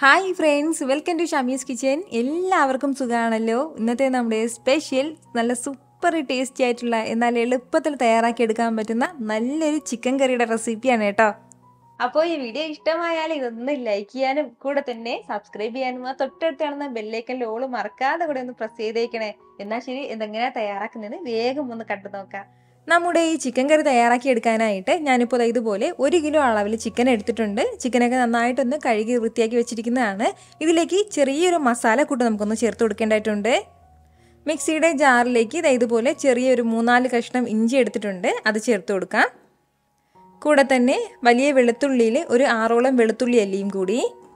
hi friends welcome to Shami's kitchen എല്ലാവർക്കും സുഖമാണല്ലോ ഇന്നത്തെ നമ്മുടെ സ്പെഷ്യൽ നല്ല സൂപ്പർ ടേസ്റ്റി ആയിട്ടുള്ള എന്നാൽ എളുപ്പത്തിൽ തയ്യാറാക്കി എടുക്കാൻ പറ്റുന്ന നല്ലൊരു ചിക്കൻ കറിയുടെ റെസിപ്പിയാണ് കേട്ടോ അപ്പോൾ ഈ വീഡിയോ ഇഷ്ടമായാൽ ഇതൊന്ന് ലൈക്ക് ചെയ്യാനും കൂടെ തന്നെ സബ്സ്ക്രൈബ് ചെയ്യാനും ആ തൊട്ടടുത്ത് കാണുന്ന ബെല്ലൈക്കൻ്റെ ഓള് മറക്കാതെ കൂടെ ഒന്ന് പ്രസ് ചെയ്തേക്കണേ എന്നാൽ ശരി എന്തെങ്ങനെയാണ് തയ്യാറാക്കുന്നത് വേഗം ഒന്ന് കണ്ടു നോക്കാം നമ്മുടെ ഈ ചിക്കൻ കറി തയ്യാറാക്കി എടുക്കാനായിട്ട് ഞാനിപ്പോൾ ദാ ഇതുപോലെ ഒരു കിലോ അളവിൽ ചിക്കൻ എടുത്തിട്ടുണ്ട് ചിക്കനൊക്കെ നന്നായിട്ടൊന്ന് കഴുകി വൃത്തിയാക്കി വെച്ചിരിക്കുന്നതാണ് ഇതിലേക്ക് ചെറിയൊരു മസാല കൂട്ട് നമുക്കൊന്ന് ചേർത്ത് കൊടുക്കേണ്ടതായിട്ടുണ്ട് മിക്സിയുടെ ജാറിലേക്ക് ദാ ഇതുപോലെ ചെറിയൊരു മൂന്നാല് കഷ്ണം ഇഞ്ചി എടുത്തിട്ടുണ്ട് അത് ചേർത്ത് കൊടുക്കാം കൂടെ തന്നെ വലിയ വെളുത്തുള്ളിയിൽ ഒരു ആറോളം വെളുത്തുള്ളി അല്ലിയും കൂടി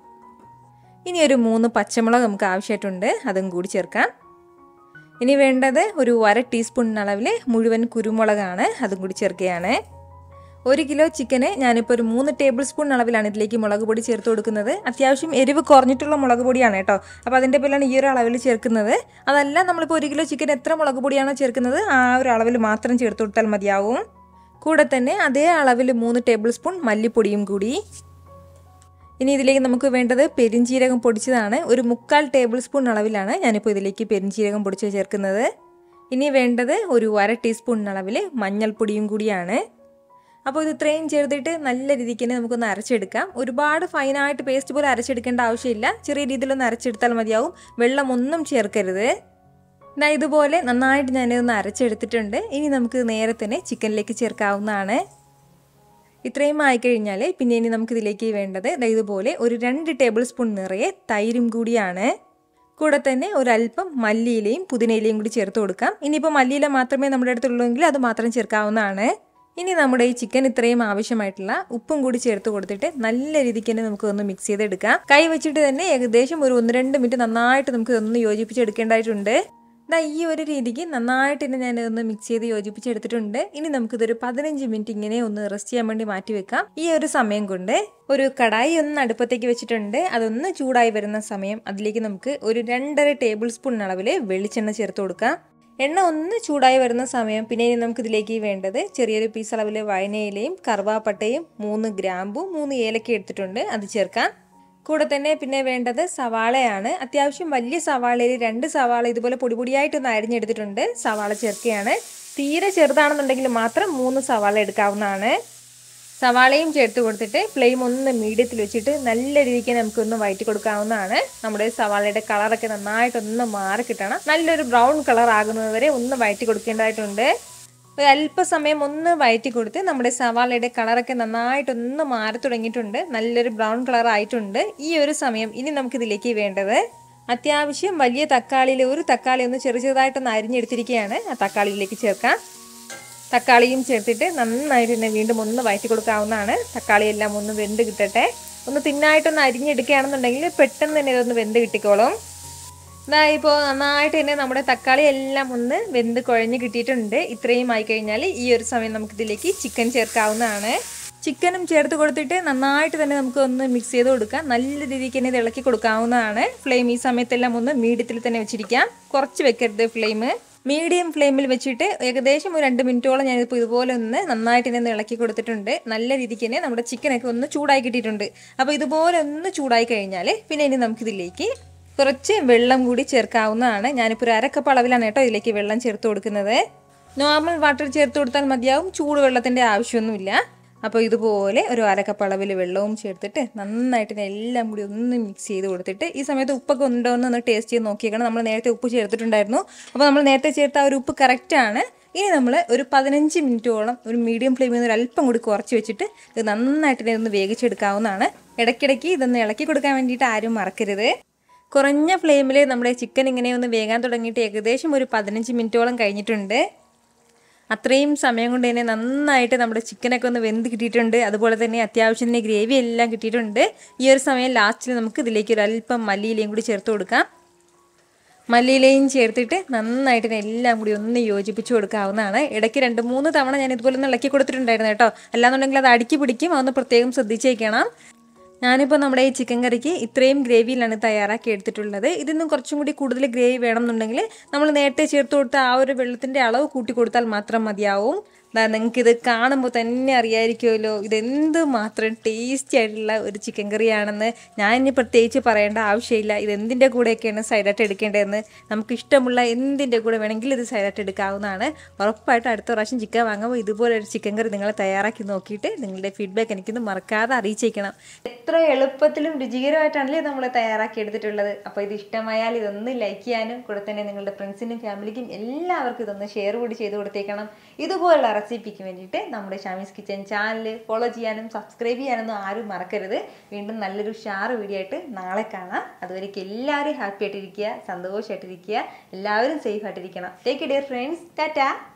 ഇനി ഒരു മൂന്ന് പച്ചമുളക് നമുക്ക് ആവശ്യമായിട്ടുണ്ട് അതും കൂടി ചേർക്കാം ഇനി വേണ്ടത് ഒരു അര ടീസ്പൂൺ അളവിൽ മുഴുവൻ കുരുമുളകാണ് അതും കൂടി ചേർക്കുകയാണ് ഒരു കിലോ ചിക്കന് ഞാനിപ്പോൾ ഒരു മൂന്ന് ടേബിൾ സ്പൂൺ അളവിലാണ് ഇതിലേക്ക് മുളക് പൊടി ചേർത്ത് കൊടുക്കുന്നത് അത്യാവശ്യം എരിവ് കുറഞ്ഞിട്ടുള്ള മുളക് പൊടിയാണ് കേട്ടോ അപ്പോൾ അതിൻ്റെ പേരിലാണ് ഈ ഒരു അളവിൽ ചേർക്കുന്നത് അതല്ല നമ്മളിപ്പോൾ ഒരു കിലോ ചിക്കൻ എത്ര മുളക് പൊടിയാണോ ചേർക്കുന്നത് ആ ഒരു അളവിൽ മാത്രം ചേർത്ത് കൊടുത്താൽ മതിയാവും കൂടെ തന്നെ അതേ അളവിൽ മൂന്ന് ടേബിൾ സ്പൂൺ മല്ലിപ്പൊടിയും കൂടി ഇനി ഇതിലേക്ക് നമുക്ക് വേണ്ടത് പെരിഞ്ചീരകം പൊടിച്ചതാണ് ഒരു മുക്കാൽ ടേബിൾ സ്പൂൺ അളവിലാണ് ഞാനിപ്പോൾ ഇതിലേക്ക് പെരിഞ്ചീരകം പൊടിച്ച് ചേർക്കുന്നത് ഇനി വേണ്ടത് ഒരു അര ടീസ്പൂൺ അളവിൽ മഞ്ഞൾപ്പൊടിയും കൂടിയാണ് അപ്പോൾ ഇത് ഇത്രയും ചേർത്തിട്ട് നല്ല രീതിക്ക് തന്നെ നമുക്കൊന്ന് അരച്ചെടുക്കാം ഒരുപാട് ഫൈനായിട്ട് പേസ്റ്റ് പോലെ അരച്ചെടുക്കേണ്ട ആവശ്യമില്ല ചെറിയ രീതിയിലൊന്ന് അരച്ചെടുത്താൽ മതിയാവും വെള്ളം ഒന്നും ചേർക്കരുത് ഇതാ ഇതുപോലെ നന്നായിട്ട് ഞാനിതൊന്ന് അരച്ചെടുത്തിട്ടുണ്ട് ഇനി നമുക്ക് നേരെ തന്നെ ചിക്കനിലേക്ക് ചേർക്കാവുന്നതാണ് ഇത്രയും ആയിക്കഴിഞ്ഞാൽ പിന്നെ ഇനി നമുക്ക് ഇതിലേക്ക് വേണ്ടത് ഇതുപോലെ ഒരു രണ്ട് ടേബിൾ സ്പൂൺ നിറയെ തൈരും കൂടിയാണ് കൂടെ തന്നെ ഒരല്പം മല്ലിയിലയും പുതിനയിലയും കൂടി ചേർത്ത് കൊടുക്കാം ഇനിയിപ്പോൾ മല്ലിയില മാത്രമേ നമ്മുടെ അടുത്തുള്ളൂവെങ്കിൽ അത് മാത്രം ചേർക്കാവുന്നതാണ് ഇനി നമ്മുടെ ഈ ചിക്കൻ ഇത്രയും ആവശ്യമായിട്ടുള്ള ഉപ്പും കൂടി ചേർത്ത് കൊടുത്തിട്ട് നല്ല രീതിക്ക് തന്നെ നമുക്ക് ഒന്ന് മിക്സ് ചെയ്തെടുക്കാം കൈ വെച്ചിട്ട് തന്നെ ഏകദേശം ഒരു ഒന്ന് രണ്ട് മിനിറ്റ് നന്നായിട്ട് നമുക്ക് ഒന്ന് യോജിപ്പിച്ചെടുക്കേണ്ടതായിട്ടുണ്ട് ഇതാ ഈ ഒരു രീതിക്ക് നന്നായിട്ട് തന്നെ ഞാൻ ഒന്ന് മിക്സ് ചെയ്ത് യോജിപ്പിച്ചെടുത്തിട്ടുണ്ട് ഇനി നമുക്കിതൊരു പതിനഞ്ച് മിനിറ്റ് ഇങ്ങനെ ഒന്ന് റെസ്റ്റ് ചെയ്യാൻ വേണ്ടി മാറ്റി വെക്കാം ഈ ഒരു സമയം കൊണ്ട് ഒരു കടായി ഒന്ന് അടുപ്പത്തേക്ക് വെച്ചിട്ടുണ്ട് അതൊന്ന് ചൂടായി വരുന്ന സമയം അതിലേക്ക് നമുക്ക് ഒരു രണ്ടര ടേബിൾ സ്പൂൺ അളവിൽ വെളിച്ചെണ്ണ ചേർത്ത് കൊടുക്കാം എണ്ണ ഒന്ന് ചൂടായി വരുന്ന സമയം പിന്നെ ഇനി നമുക്ക് ഇതിലേക്ക് വേണ്ടത് ചെറിയൊരു പീസ് അളവിൽ വയനയിലയും കറുവാപ്പട്ടയും മൂന്ന് ഗ്രാമ്പും മൂന്ന് ഏലക്ക എടുത്തിട്ടുണ്ട് അത് ചേർക്കാം കൂടെ തന്നെ പിന്നെ വേണ്ടത് സവാളയാണ് അത്യാവശ്യം വലിയ സവാളയിൽ രണ്ട് സവാള ഇതുപോലെ പൊടി പൊടിയായിട്ടൊന്ന് അരിഞ്ഞെടുത്തിട്ടുണ്ട് സവാള ചേർക്കുകയാണ് തീരെ ചെറുതാണെന്നുണ്ടെങ്കിൽ മാത്രം മൂന്ന് സവാള എടുക്കാവുന്നതാണ് സവാളയും ചേർത്ത് കൊടുത്തിട്ട് ഫ്ലെയിം ഒന്ന് മീഡിയത്തിൽ വെച്ചിട്ട് നല്ല രീതിക്ക് നമുക്കൊന്ന് വയറ്റി കൊടുക്കാവുന്നതാണ് നമ്മുടെ സവാളയുടെ കളറൊക്കെ നന്നായിട്ടൊന്ന് മാറി കിട്ടണം നല്ലൊരു ബ്രൗൺ കളർ ആകുന്നത് വരെ ഒന്ന് വയറ്റി കൊടുക്കേണ്ടതായിട്ടുണ്ട് ഒരു അല്പസമയം ഒന്ന് വയറ്റി കൊടുത്ത് നമ്മുടെ സവാളയുടെ കളറൊക്കെ നന്നായിട്ടൊന്ന് മാറി തുടങ്ങിയിട്ടുണ്ട് നല്ലൊരു ബ്രൗൺ കളർ ആയിട്ടുണ്ട് ഈ ഒരു സമയം ഇനി നമുക്കിതിലേക്ക് വേണ്ടത് അത്യാവശ്യം വലിയ തക്കാളിയിൽ ഒരു തക്കാളി ഒന്ന് ചെറു ചെറുതായിട്ടൊന്ന് അരിഞ്ഞെടുത്തിരിക്കുകയാണ് ആ തക്കാളിയിലേക്ക് ചേർക്കാം തക്കാളിയും ചേർത്തിട്ട് നന്നായിട്ട് തന്നെ വീണ്ടും ഒന്ന് വയറ്റി കൊടുക്കാവുന്നതാണ് തക്കാളി എല്ലാം ഒന്ന് വെന്ത് കിട്ടട്ടെ ഒന്ന് തിന്നായിട്ടൊന്ന് അരിഞ്ഞെടുക്കുകയാണെന്നുണ്ടെങ്കിൽ പെട്ടെന്ന് തന്നെ ഇതൊന്ന് വെന്ത് കിട്ടിക്കോളും ഇതാ ഇപ്പോൾ നന്നായിട്ട് തന്നെ നമ്മുടെ തക്കാളി എല്ലാം ഒന്ന് വെന്ത് കുഴഞ്ഞ് കിട്ടിയിട്ടുണ്ട് ഇത്രയും ആയി കഴിഞ്ഞാൽ ഈ ഒരു സമയം നമുക്കിതിലേക്ക് ചിക്കൻ ചേർക്കാവുന്നതാണ് ചിക്കനും ചേർത്ത് കൊടുത്തിട്ട് നന്നായിട്ട് തന്നെ നമുക്ക് ഒന്ന് മിക്സ് ചെയ്ത് കൊടുക്കാം നല്ല രീതിക്ക് തന്നെ ഇത് ഇളക്കി കൊടുക്കാവുന്നതാണ് ഫ്ലെയിം ഈ സമയത്തെല്ലാം ഒന്ന് മീഡിയത്തിൽ തന്നെ വെച്ചിരിക്കാം കുറച്ച് വെക്കരുത് ഫ്ലെയിം മീഡിയം ഫ്ലെയിമിൽ വെച്ചിട്ട് ഏകദേശം ഒരു രണ്ട് മിനിറ്റോളം ഞാനിപ്പോൾ ഇതുപോലെ ഒന്ന് നന്നായിട്ട് തന്നെ ഇളക്കി കൊടുത്തിട്ടുണ്ട് നല്ല രീതിക്ക് തന്നെ നമ്മുടെ ചിക്കനൊക്കെ ഒന്ന് ചൂടായി കിട്ടിയിട്ടുണ്ട് അപ്പോൾ ഇതുപോലെ ഒന്ന് ചൂടായി കഴിഞ്ഞാൽ പിന്നെ ഇനി നമുക്കിതിലേക്ക് കുറച്ച് വെള്ളം കൂടി ചേർക്കാവുന്നതാണ് ഞാനിപ്പോൾ ഒരു അരക്കപ്പ് അളവിലാണ് കേട്ടോ ഇതിലേക്ക് വെള്ളം ചേർത്ത് കൊടുക്കുന്നത് നോർമൽ വാട്ടർ ചേർത്ത് കൊടുത്താൽ മതിയാവും ചൂട് വെള്ളത്തിൻ്റെ ആവശ്യമൊന്നുമില്ല അപ്പോൾ ഇതുപോലെ ഒരു അരക്കപ്പ് അളവിൽ വെള്ളവും ചേർത്തിട്ട് നന്നായിട്ട് എല്ലാം കൂടി ഒന്ന് മിക്സ് ചെയ്ത് കൊടുത്തിട്ട് ഈ സമയത്ത് ഉപ്പൊക്കെ ഉണ്ടോ എന്ന് ഒന്ന് ടേസ്റ്റ് ചെയ്ത് നോക്കിയേക്കണം നമ്മൾ നേരത്തെ ഉപ്പ് ചേർത്തിട്ടുണ്ടായിരുന്നു അപ്പോൾ നമ്മൾ നേരത്തെ ചേർത്ത ആ ഒരു ഉപ്പ് കറക്റ്റാണ് ഇനി നമ്മൾ ഒരു പതിനഞ്ച് മിനിറ്റോളം ഒരു മീഡിയം ഫ്ലെയിമിൽ നിന്ന് ഒരു അല്പം കൂടി കുറച്ച് വെച്ചിട്ട് ഇത് നന്നായിട്ട് ഇതൊന്ന് വേവിച്ചെടുക്കാവുന്നതാണ് ഇടയ്ക്കിടയ്ക്ക് ഇതൊന്ന് ഇളക്കി കൊടുക്കാൻ വേണ്ടിയിട്ട് ആരും മറക്കരുത് കുറഞ്ഞ ഫ്ലെയിമിൽ നമ്മുടെ ചിക്കൻ ഇങ്ങനെ ഒന്ന് വേകാൻ തുടങ്ങിയിട്ട് ഏകദേശം ഒരു പതിനഞ്ച് മിനിറ്റോളം കഴിഞ്ഞിട്ടുണ്ട് അത്രയും സമയം കൊണ്ട് തന്നെ നന്നായിട്ട് നമ്മുടെ ചിക്കനൊക്കെ ഒന്ന് വെന്ത് കിട്ടിയിട്ടുണ്ട് അതുപോലെ തന്നെ അത്യാവശ്യം തന്നെ ഗ്രേവി എല്ലാം കിട്ടിയിട്ടുണ്ട് ഈ ഒരു സമയം ലാസ്റ്റിൽ നമുക്ക് ഇതിലേക്ക് ഒരു അല്പം മല്ലിയിലയും കൂടി ചേർത്ത് കൊടുക്കാം മല്ലിയിലയും ചേർത്തിട്ട് നന്നായിട്ട് എല്ലാം കൂടി ഒന്ന് യോജിപ്പിച്ച് കൊടുക്കാവുന്നതാണ് ഇടയ്ക്ക് രണ്ട് മൂന്ന് തവണ ഞാൻ ഇതുപോലെ ഒന്ന് ഇളക്കി കൊടുത്തിട്ടുണ്ടായിരുന്നു കേട്ടോ അല്ലാന്നുണ്ടെങ്കിൽ അത് അടുക്കി പിടിക്കും അതൊന്ന് പ്രത്യേകം ശ്രദ്ധിച്ചേക്കണം ഞാനിപ്പോൾ നമ്മുടെ ഈ ചിക്കൻ കറിക്ക് ഇത്രയും ഗ്രേവിയിലാണ് തയ്യാറാക്കി എടുത്തിട്ടുള്ളത് ഇതിന്നും കുറച്ചും കൂടി കൂടുതൽ ഗ്രേവി വേണമെന്നുണ്ടെങ്കിൽ നമ്മൾ നേരത്തെ ചേർത്ത് കൊടുത്ത ആ ഒരു വെള്ളത്തിൻ്റെ അളവ് കൂട്ടി കൊടുത്താൽ മാത്രം മതിയാവും നിങ്ങൾക്ക് ഇത് കാണുമ്പോൾ തന്നെ അറിയായിരിക്കുമല്ലോ ഇതെന്ത് മാത്രം ടേസ്റ്റി ആയിട്ടുള്ള ഒരു ചിക്കൻ കറിയാണെന്ന് ഞാൻ ഇനി പ്രത്യേകിച്ച് പറയേണ്ട ആവശ്യമില്ല ഇത് എന്തിൻ്റെ കൂടെയൊക്കെയാണ് സൈഡായിട്ട് എടുക്കേണ്ടതെന്ന് നമുക്ക് ഇഷ്ടമുള്ള എന്തിൻ്റെ കൂടെ വേണമെങ്കിൽ ഇത് സൈഡായിട്ട് എടുക്കാവുന്നതാണ് ഉറപ്പായിട്ടും അടുത്ത പ്രാവശ്യം ചിക്കൻ വാങ്ങുമ്പോൾ ഇതുപോലെ ഒരു ചിക്കൻ കറി നിങ്ങൾ തയ്യാറാക്കി നോക്കിയിട്ട് നിങ്ങളുടെ ഫീഡ്ബാക്ക് എനിക്കൊന്ന് മറക്കാതെ അറിയിച്ചേക്കണം എത്ര എളുപ്പത്തിലും രുചികരമായിട്ടാണല്ലേ നമ്മൾ തയ്യാറാക്കി എടുത്തിട്ടുള്ളത് അപ്പോൾ ഇത് ഇഷ്ടമായാൽ ഇതൊന്ന് ലൈക്ക് ചെയ്യാനും കൂടെ തന്നെ നിങ്ങളുടെ ഫ്രണ്ട്സിനും ഫാമിലിക്കും എല്ലാവർക്കും ഇതൊന്ന് ഷെയർ കൂടി ചെയ്ത് കൊടുത്തേക്കണം ഇതുപോലുള്ള റെസിപ്പിക്ക് വേണ്ടിയിട്ട് നമ്മുടെ ഷാമീസ് കിച്ചൻ ചാനൽ ഫോളോ ചെയ്യാനും സബ്സ്ക്രൈബ് ചെയ്യാനൊന്നും ആരും മറക്കരുത് വീണ്ടും നല്ലൊരു ഷാർ വീഡിയോ ആയിട്ട് നാളെ കാണാം അതുവരേക്കും എല്ലാവരും ഹാപ്പി ആയിട്ടിരിക്കുക സന്തോഷമായിട്ടിരിക്കുക എല്ലാവരും സേഫ് ആയിട്ടിരിക്കണം ടേക്ക് ഡിയർ ഫ്രണ്ട്സ് ടാറ്റാ